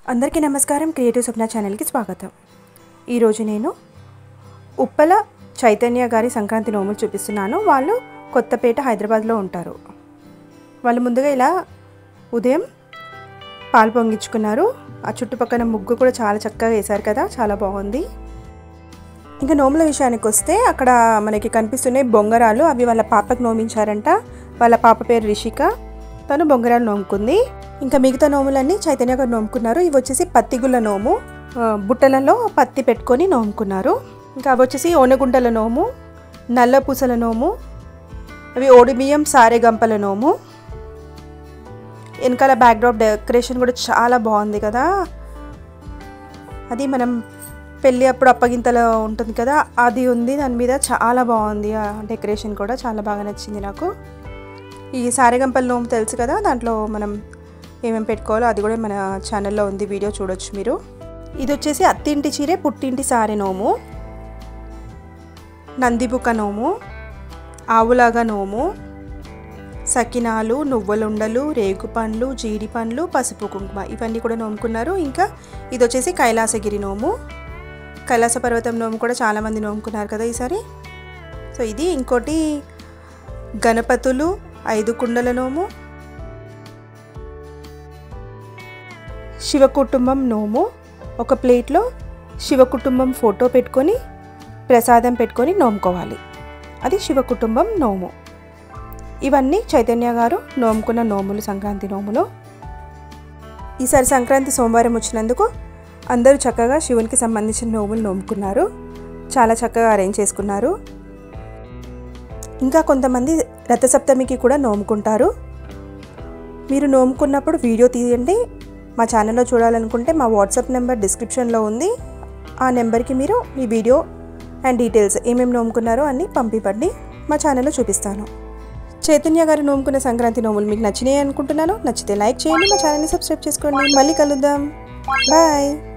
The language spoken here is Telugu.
అందరికీ నమస్కారం క్రియేటివ్ స్వప్న ఛానల్కి స్వాగతం ఈరోజు నేను ఉప్పల చైతన్య గారి సంక్రాంతి నోములు చూపిస్తున్నాను వాళ్ళు కొత్తపేట హైదరాబాద్లో ఉంటారు వాళ్ళు ముందుగా ఇలా ఉదయం పాలు పొంగించుకున్నారు ఆ చుట్టుపక్కల ముగ్గు కూడా చాలా చక్కగా వేశారు కదా చాలా బాగుంది ఇంకా నోముల విషయానికి వస్తే అక్కడ మనకి కనిపిస్తున్నాయి బొంగరాలు అవి వాళ్ళ పాపకు నోమించారంట వాళ్ళ పాప పేరు రిషిక తను బొంగరాలు నోముకుంది ఇంకా మిగతా నోములన్నీ చైతన్య గారు నోముకున్నారు ఇవి వచ్చేసి పత్తిగుళ్ళ నోము ఆ, బుట్టలలో పత్తి పెట్టుకొని నోముకున్నారు ఇంకా అవి వచ్చేసి ఓనగుంటల నోము నల్ల పూసల నోము అవి ఓడిబియ్యం సారే గంపల నోము వెనకాల బ్యాక్డ్రాప్ డెకరేషన్ కూడా చాలా బాగుంది కదా అది మనం పెళ్ళి అప్పుడు అప్పగింతలో ఉంటుంది కదా అది ఉంది దాని మీద చాలా బాగుంది ఆ డెకరేషన్ కూడా చాలా బాగా నచ్చింది నాకు ఈ సారెగంపల్ నోము తెలుసు కదా దాంట్లో మనం ఏమేమి పెట్టుకోవాలో అది కూడా మన ఛానల్లో ఉంది వీడియో చూడొచ్చు మీరు ఇది వచ్చేసి అత్తింటి చీరే పుట్టింటి సారె నోము నందిబుక నోము ఆవులాగా నోము సకినాలు నువ్వులుండలు రేగు పండ్లు జీడి పండ్లు పసుపు కుంకుమ ఇవన్నీ కూడా నోముకున్నారు ఇంకా ఇది వచ్చేసి కైలాసగిరి నోము కైలాస పర్వతం నోము కూడా చాలామంది నోముకున్నారు కదా ఈసారి సో ఇది ఇంకోటి గణపతులు ఐదు కుండల నోము శివ కుటుంబం నోము ఒక ప్లేట్లో శివ కుటుంబం ఫోటో పెట్టుకొని ప్రసాదం పెట్టుకొని నోముకోవాలి అది శివ కుటుంబం నోము ఇవన్నీ చైతన్య గారు నోముకున్న నోములు సంక్రాంతి నోములు ఈసారి సంక్రాంతి సోమవారం వచ్చినందుకు అందరూ చక్కగా శివునికి సంబంధించిన నోములు నోముకున్నారు చాలా చక్కగా అరేంజ్ చేసుకున్నారు ఇంకా కొంతమంది రథసప్తమికి కూడా నోముకుంటారు మీరు నోముకున్నప్పుడు వీడియో తీయండి మా ఛానల్లో చూడాలనుకుంటే మా వాట్సాప్ నెంబర్ డిస్క్రిప్షన్లో ఉంది ఆ నెంబర్కి మీరు మీ వీడియో అండ్ డీటెయిల్స్ ఏమేమి నోముకున్నారో అన్నీ పంపిపండి మా ఛానల్లో చూపిస్తాను చైతన్య గారు నోముకున్న సంక్రాంతి నోములు మీకు నచ్చినాయి అనుకుంటున్నాను నచ్చితే లైక్ చేయండి మా ఛానల్ని సబ్స్క్రైబ్ చేసుకోండి మళ్ళీ కలుద్దాం బాయ్